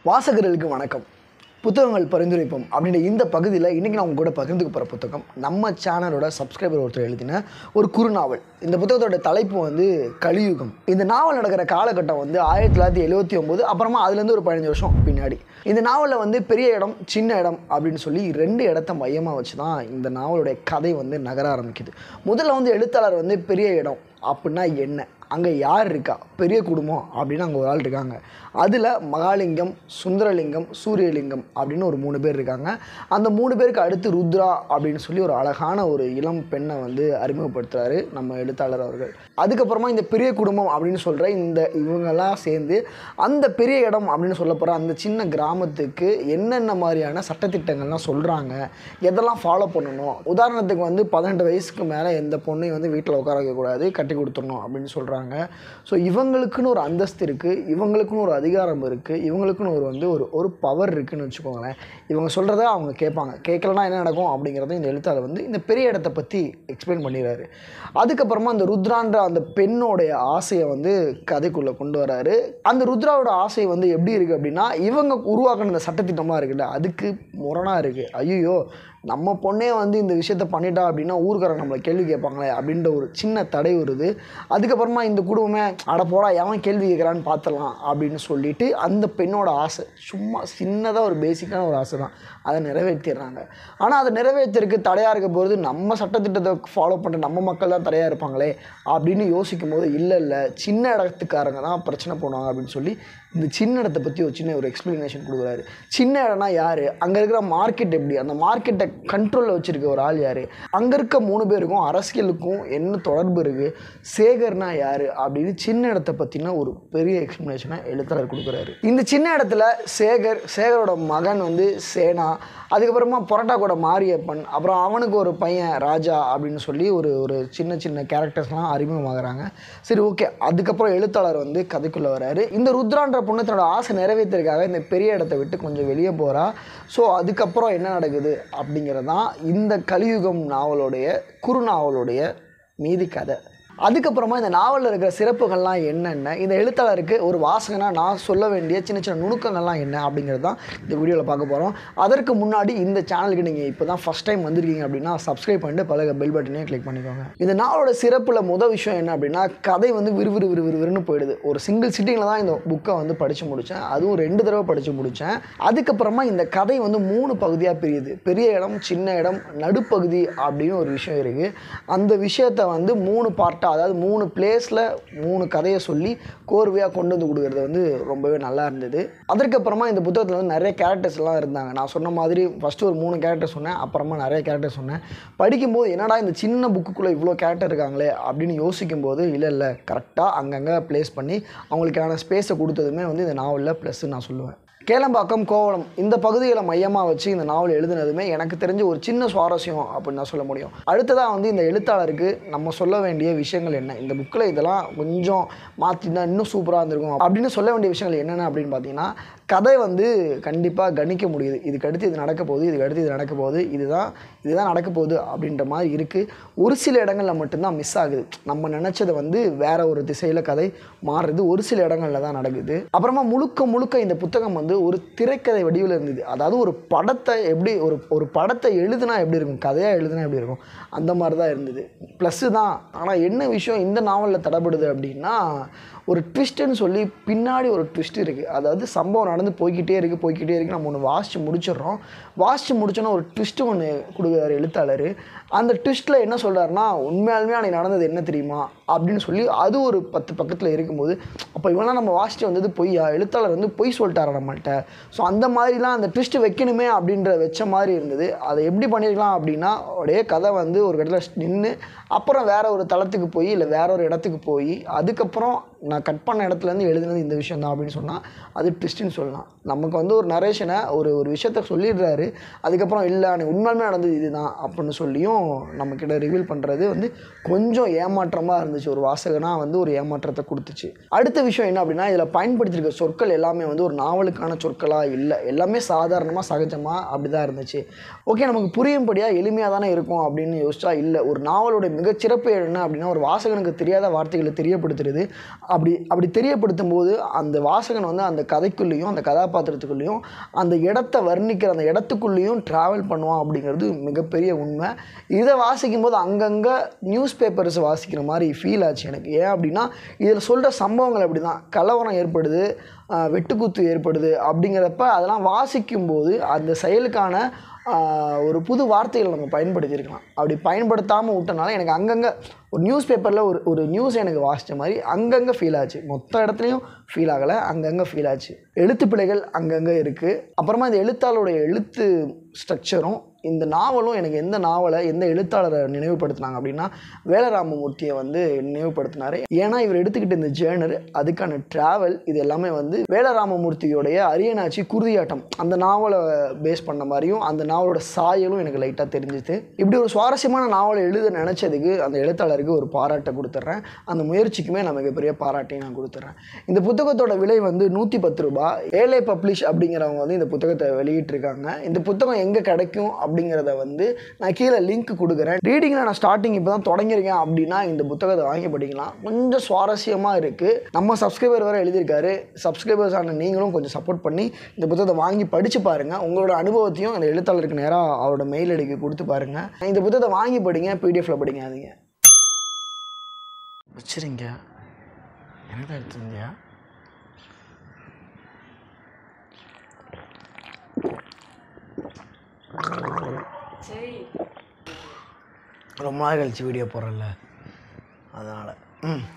வாசகர்களுக்கு வணக்கம் புத்தகங்கள் பரிந்துரைப்போம் அப்படின்ற இந்த பகுதியில் இன்றைக்கி நான் உங்க கூட பகிர்ந்துக்க போகிற புத்தகம் நம்ம சேனலோட சப்ஸ்கிரைபர் ஒருத்தர் எழுதின ஒரு குறுநாவல் இந்த புத்தகத்தோட தலைப்பு வந்து கலியுகம் இந்த நாவல் நடக்கிற காலகட்டம் வந்து ஆயிரத்தி தொள்ளாயிரத்தி எழுபத்தி ஒம்பது அப்புறமா அதுலேருந்து ஒரு பதினஞ்சு வருஷம் பின்னாடி இந்த நாவலில் வந்து பெரிய இடம் சின்ன இடம் அப்படின்னு சொல்லி ரெண்டு இடத்த மையமாக வச்சு தான் இந்த நாவலுடைய கதை வந்து நகர ஆரம்பிக்குது முதல்ல வந்து எழுத்தாளர் வந்து பெரிய இடம் அப்படின்னா என்ன அங்கே யார் இருக்கா பெரிய குடும்பம் அப்படின்னு அங்கே ஒரு ஆள் இருக்காங்க அதில் மகாலிங்கம் சுந்தரலிங்கம் சூரியலிங்கம் அப்படின்னு ஒரு மூணு பேர் இருக்காங்க அந்த மூணு பேருக்கு அடுத்து ருத்ரா அப்படின்னு சொல்லி ஒரு அழகான ஒரு இளம் பெண்ணை வந்து அறிமுகப்படுத்துகிறாரு நம்ம எழுத்தாளர் அவர்கள் அதுக்கப்புறமா இந்த பெரிய குடும்பம் அப்படின்னு சொல்கிற இந்த இவங்கெல்லாம் சேர்ந்து அந்த பெரிய இடம் அப்படின்னு சொல்ல போகிற அந்த சின்ன கிராமத்துக்கு என்னென்ன மாதிரியான சட்டத்திட்டங்கள்லாம் சொல்கிறாங்க எதெல்லாம் ஃபாலோ பண்ணணும் உதாரணத்துக்கு வந்து பதினெட்டு வயசுக்கு மேலே எந்த பொண்ணையும் வந்து வீட்டில் உட்கார வைக்கக்கூடாது கட்டி கொடுத்துடணும் அப்படின்னு சொல்கிறாங்க ஸோ இவங்களுக்குன்னு ஒரு அந்தஸ்து இருக்குது இவங்களுக்குன்னு ஒரு அதிகாரம் இருக்குது இவங்களுக்குன்னு ஒரு வந்து ஒரு ஒரு பவர் இருக்குன்னு வச்சுக்கோங்களேன் இவங்க சொல்கிறத அவங்க கேட்பாங்க கேட்கலனா என்ன நடக்கும் அப்படிங்கிறத இந்த எழுத்தாளர் வந்து இந்த பெரிய இடத்த பற்றி எக்ஸ்பிளைன் பண்ணிடுறாரு அதுக்கப்புறமா அந்த ருத்ரான்ற அந்த பெண்ணோடைய ஆசையை வந்து கதைக்குள்ளே கொண்டு வராரு அந்த ருத்ராவோட ஆசை வந்து எப்படி இருக்குது அப்படின்னா இவங்க உருவாக்கின இந்த சட்டத்திட்டமாக இருக்குல்ல அதுக்கு முரணாக இருக்குது ஐயோ நம்ம பொண்ணே வந்து இந்த விஷயத்த பண்ணிட்டா அப்படின்னா ஊர்க்காரங்க நம்மளை கேள்வி கேட்பாங்களே அப்படின்ற ஒரு சின்ன தடை வருது அதுக்கப்புறமா இந்த குடும்பமே அட போடா எவன் கேள்வி கேட்குறான்னு பார்த்துடலாம் அப்படின்னு சொல்லிட்டு அந்த பெண்ணோட ஆசை சும்மா சின்னதாக ஒரு பேசிக்கான ஒரு ஆசை தான் அதை நிறைவேற்றிடுறாங்க ஆனால் அதை நிறைவேற்றிருக்கு தடையாக இருக்க போகிறது நம்ம சட்டத்திட்டத்தை ஃபாலோ பண்ணுற நம்ம மக்கள் தான் தடையாக இருப்பாங்களே அப்படின்னு யோசிக்கும் போது இல்லை இல்லை சின்ன இடத்துக்காரங்க தான் பிரச்சனை பண்ணுவாங்க அப்படின்னு சொல்லி இந்த சின்ன இடத்த பற்றி ஒரு சின்ன ஒரு எக்ஸ்ப்ளனேஷன் கொடுக்குறாரு சின்ன இடம்னா யார் அங்கே இருக்கிற மார்க்கெட் எப்படி அந்த மார்க்கெட்டை கண்ட்ரோலில் வச்சுருக்க ஒரு ஆள் யார் அங்கே இருக்க மூணு பேருக்கும் அரசியலுக்கும் என்ன தொடர்பு இருக்குது சேகர்னா யார் அப்படின்னு சின்ன இடத்த பற்றின ஒரு பெரிய எக்ஸ்ப்ளனேஷனை எழுத்தாளர் கொடுக்குறாரு இந்த சின்ன இடத்துல சேகர் சேகரோட மகன் வந்து சேனா அதுக்கப்புறமா பொரோட்டா கூட மாரியப்பன் அப்புறம் அவனுக்கு ஒரு பையன் ராஜா அப்படின்னு சொல்லி ஒரு ஒரு சின்ன சின்ன கேரக்டர்ஸ்லாம் அறிமுகமாகறாங்க சரி ஓகே அதுக்கப்புறம் எழுத்தாளர் வந்து கதைக்குள்ளே வராரு இந்த ருத்ரான்ற பொண்ணு தன்னோட ஆசை நிறைவேற்றுறதுக்காக இந்த பெரிய இடத்த விட்டு கொஞ்சம் வெளியே போகிறா ஸோ அதுக்கப்புறம் என்ன நடக்குது அப்படிங்கிறது தான் இந்த கலியுகம் நாவலுடைய குறுநாவலுடைய மீதி கதை அதுக்கப்புறமா இந்த நாவலில் இருக்கிற சிறப்புகள்லாம் என்னென்ன இந்த எழுத்தாளருக்கு ஒரு வாசகனா நான் சொல்ல வேண்டிய சின்ன சின்ன நுணுக்கங்கள்லாம் என்ன அப்படிங்கிறது தான் இந்த வீடியோவில் பார்க்க போகிறோம் அதற்கு முன்னாடி இந்த சேனலுக்கு நீங்கள் இப்போ தான் ஃபஸ்ட் டைம் வந்திருக்கீங்க அப்படின்னா சப்ஸ்கிரைப் பண்ணிட்டு பல பெல் பட்டனையும் கிளிக் பண்ணிக்கோங்க இந்த நாவலோட சிறப்பில் முதல் விஷயம் என்ன அப்படின்னா கதை வந்து விறுவிறு விறுவிறுன்னு போயிடுது ஒரு சிங்கிள் சிட்டிங்கில் தான் இந்த புக்கை வந்து படித்து முடித்தேன் அதுவும் ரெண்டு தடவை படித்து முடித்தேன் அதுக்கப்புறமா இந்த கதை வந்து மூணு பகுதியாக பிரியுது பெரிய இடம் சின்ன இடம் நடுப்பகுதி அப்படின்னு ஒரு விஷயம் இருக்குது அந்த விஷயத்தை வந்து மூணு பார்ட்டாக அதாவது மூணு பிளேஸில் மூணு கதையை சொல்லி கோர்வையாக கொண்டு வந்து கொடுக்குறது வந்து ரொம்பவே நல்லா இருந்தது அதற்கப்புறமா இந்த புத்தகத்தில் வந்து நிறைய கேரக்டர்ஸ்லாம் இருந்தாங்க நான் சொன்ன மாதிரி ஃபஸ்ட்டு ஒரு மூணு கேரக்டர் சொன்னேன் அப்புறமா நிறைய கேரக்டர் சொன்னேன் படிக்கும்போது என்னடா இந்த சின்ன புக்குக்குள்ளே இவ்வளோ கேரக்டர் இருக்காங்களே அப்படின்னு யோசிக்கும் போது இல்லை இல்லை கரெக்டாக அங்கங்கே ப்ளேஸ் பண்ணி அவங்களுக்கான ஸ்பேஸை கொடுத்ததுமே வந்து இந்த நாவலில் ப்ளஸ்ன்னு நான் சொல்லுவேன் கேளம்பாக்கம் கோவளம் இந்த பகுதிகளை மையமாக வச்சு இந்த நாவல் எழுதுனதுமே எனக்கு தெரிஞ்ச ஒரு சின்ன சுவாரஸ்யம் அப்படின்னு நான் சொல்ல முடியும் அடுத்ததாக வந்து இந்த எழுத்தாளருக்கு நம்ம சொல்ல வேண்டிய விஷயங்கள் என்ன இந்த புக்கில் இதெல்லாம் கொஞ்சம் மாற்றிருந்தா இன்னும் சூப்பராக இருந்திருக்கும் அப்படின்னு சொல்ல வேண்டிய விஷயங்கள் என்னென்ன அப்படின்னு பார்த்தீங்கன்னா கதை வந்து கண்டிப்பாக கணிக்க முடியுது இதுக்கு அடுத்து இது நடக்க போகுது இதுக்கு அடுத்து இது நடக்க போகுது இதுதான் இதுதான் நடக்க போகுது அப்படின்ற மாதிரி இருக்குது ஒரு சில இடங்களில் மட்டும்தான் மிஸ் ஆகுது நம்ம நினச்சதை வந்து வேற ஒரு திசையில் கதை மாறுறது ஒரு சில இடங்களில் தான் நடக்குது அப்புறமா முழுக்க முழுக்க இந்த புத்தகம் வந்து ஒரு திரைக்கதை வடிவில் இருந்தது அதாவது ஒரு படத்தை எப்படி ஒரு ஒரு படத்தை எழுதுனா எப்படி இருக்கும் கதையாக எழுதுனா எப்படி இருக்கும் அந்த மாதிரி தான் இருந்தது ப்ளஸ்ஸு தான் ஆனால் என்ன விஷயம் இந்த நாவலில் தடப்படுது அப்படின்னா ஒரு ட்விஸ்ட்டுன்னு சொல்லி பின்னாடி ஒரு ட்விஸ்ட் இருக்குது அதாவது சம்பவம் நடந்து போய்கிட்டே இருக்குது போய்கிட்டே இருக்குது நம்ம ஒன்று வாசித்து முடிச்சிடுறோம் வாசித்து முடிச்சோன்னா ஒரு ட்விஸ்ட்டு ஒன்று கொடுக்குறாரு எழுத்தாளர் அந்த ட்விஸ்ட்டில் என்ன சொல்கிறாருன்னா உண்மையாலுமே அன்றைக்கி நடந்தது என்ன தெரியுமா அப்படின்னு சொல்லி அது ஒரு பத்து பக்கத்தில் இருக்கும்போது அப்போ இவெல்லாம் நம்ம வாசித்து வந்தது பொய்யா எழுத்தாளர் வந்து பொய் சொல்லிட்டாரா நம்மள்கிட்ட ஸோ அந்த மாதிரிலாம் அந்த ட்விஸ்ட் வைக்கணுமே அப்படின்ற வச்ச மாதிரி இருந்தது அதை எப்படி பண்ணியிருக்கலாம் அப்படின்னா உடைய கதை வந்து ஒரு இடத்துல நின்று அப்புறம் வேற ஒரு தளத்துக்கு போய் இல்லை வேற ஒரு இடத்துக்கு போய் அதுக்கப்புறம் நான் கட் பண்ண இடத்துலேருந்து எழுதுனது இந்த விஷயம் தான் அப்படின்னு சொன்னால் அது ட்விஸ்ட்டுன்னு சொல்லலாம் நமக்கு வந்து ஒரு நரேஷனை ஒரு ஒரு விஷயத்த சொல்லிடுறாரு அதுக்கப்புறம் இல்லை அன்னைக்கு உண்மையுமே நடந்தது இதுதான் அப்படின்னு சொல்லியும் நம்மக்கிட்ட ரிவீல் பண்ணுறது வந்து கொஞ்சம் ஏமாற்றமாக இருந்துச்சு ஒரு வாசகனாக வந்து ஒரு ஏமாற்றத்தை கொடுத்துச்சு அடுத்த விஷயம் என்ன அப்படின்னா இதில் பயன்படுத்தியிருக்க சொற்கள் எல்லாமே வந்து ஒரு நாவலுக்கான சொற்களாக இல்லை எல்லாமே சாதாரணமாக சகஜமாக அப்படி தான் இருந்துச்சு ஓகே நமக்கு புரியும்படியாக எளிமையாக தானே இருக்கும் அப்படின்னு யோசிச்சா இல்லை ஒரு நாவலோட மிகச்சிறப்பு என்ன அப்படின்னா ஒரு வாசகனுக்கு தெரியாத வார்த்தைகளை தெரியப்படுத்துறது அப்படி அப்படி தெரியப்படுத்தும் போது அந்த வாசகன் வந்து அந்த கதைக்குள்ளேயும் அந்த கதாபாத்திரம் கதாபாத்திரத்துக்குள்ளேயும் அந்த இடத்த வர்ணிக்கிற அந்த இடத்துக்குள்ளேயும் ட்ராவல் பண்ணுவான் அப்படிங்கிறது மிகப்பெரிய உண்மை இதை வாசிக்கும் போது அங்கங்கே நியூஸ் பேப்பர்ஸ் வாசிக்கிற மாதிரி ஃபீல் ஆச்சு எனக்கு ஏன் அப்படின்னா இதில் சொல்கிற சம்பவங்கள் அப்படி தான் கலவரம் ஏற்படுது ஆஹ் வெட்டுக்குத்து ஏற்படுது அப்படிங்கிறப்ப அதெல்லாம் வாசிக்கும்போது அந்த செயலுக்கான ஆஹ் ஒரு புது வார்த்தைகளை நம்ம பயன்படுத்தியிருக்கலாம் அப்படி பயன்படுத்தாமல் விட்டனால எனக்கு அங்கங்கே ஒரு நியூஸ் பேப்பரில் ஒரு ஒரு நியூஸ் எனக்கு வாசித்த மாதிரி அங்கங்கே ஃபீல் ஆச்சு மொத்த இடத்துலையும் ஃபீல் ஆகலை அங்கங்கே ஃபீல் ஆச்சு எழுத்து பிழைகள் அங்கங்கே இருக்குது அப்புறமா இந்த எழுத்தாளருடைய எழுத்து ஸ்ட்ரக்சரும் இந்த நாவலும் எனக்கு எந்த நாவலை எந்த எழுத்தாளரை நினைவுபடுத்தினாங்க அப்படின்னா வேலராமமூர்த்தியை வந்து நினைவுபடுத்தினாரு ஏன்னா இவர் எடுத்துக்கிட்ட இந்த ஜேர்னர் அதுக்கான ட்ராவல் இது எல்லாமே வந்து வேலராமமூர்த்தியோடைய அரியனாச்சி குருதியாட்டம் அந்த நாவலை பேஸ் பண்ண மாதிரியும் அந்த நாவலோட சாயலும் எனக்கு லைட்டாக தெரிஞ்சுது இப்படி ஒரு சுவாரஸ்யமான நாவலை எழுத நினச்சதுக்கு அந்த எழுத்தாளருக்கு ஒரு பாராட்டை கொடுத்துட்றேன் அந்த முயற்சிக்குமே நான் மிகப்பெரிய பாராட்டையும் நான் கொடுத்துட்றேன் இந்த புத்தகத்தோட விலை வந்து நூற்றி பத்து ரூபாய் ஏழை பப்ளிஷ் அப்படிங்கிறவங்க வந்து இந்த புத்தகத்தை வெளியிட்டிருக்காங்க இந்த புத்தகம் எங்கே கிடைக்கும் அப்படிங்கிறத வந்து நான் கீழே லிங்க் கொடுக்குறேன் ரீடிங்கில் நான் ஸ்டார்டிங் இப்போ தான் தொடங்கியிருக்கேன் அப்படின்னா இந்த புத்தகத்தை வாங்கி படிக்கலாம் கொஞ்சம் சுவாரஸ்யமாக இருக்குது நம்ம சப்ஸ்கிரைபர் வேறு எழுதியிருக்காரு சப்ஸ்கிரைபர்ஸ் ஆன நீங்களும் கொஞ்சம் சப்போர்ட் பண்ணி இந்த புத்தகத்தை வாங்கி படித்து பாருங்கள் உங்களோட அனுபவத்தையும் அந்த எழுத்தாளருக்கு நேராக அவரோட மெயில் ஐடிக்கு கொடுத்து பாருங்கள் இந்த புத்தகத்தை வாங்கி படிங்க பிடிஎஃப்ல படிக்காதீங்க வச்சுருங்க என்னதான் எடுத்துருந்தியா ரொம்ப நாள் கழிச்சு வீடியோ போடுறேன்ல அதனால் ம்